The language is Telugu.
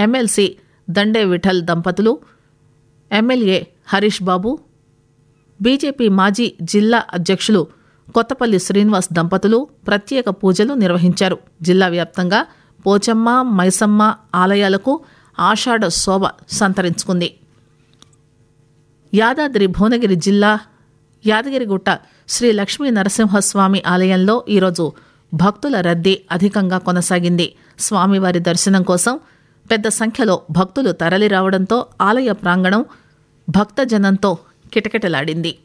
ఎమ్మెల్సీ దండే విఠల్ దంపతులు ఎమ్మెల్యే హరీష్ బాబు బీజేపీ మాజీ జిల్లా అధ్యక్షులు కొత్తపల్లి శ్రీనివాస్ దంపతులు ప్రత్యేక పూజలు నిర్వహించారు జిల్లా వ్యాప్తంగా పోచమ్మ మైసమ్మ ఆలయాలకు ఆషాఢ శోభ సంతరించుకుంది యాదాద్రి భువనగిరి జిల్లా యాదగిరిగుట్ట శ్రీ లక్ష్మీ నరసింహస్వామి ఆలయంలో ఈరోజు భక్తుల రద్దీ అధికంగా కొనసాగింది స్వామివారి దర్శనం కోసం పెద్ద సంఖ్యలో భక్తులు తరలిరావడంతో ఆలయ ప్రాంగణం భక్తజనంతో కిటకిటలాడింది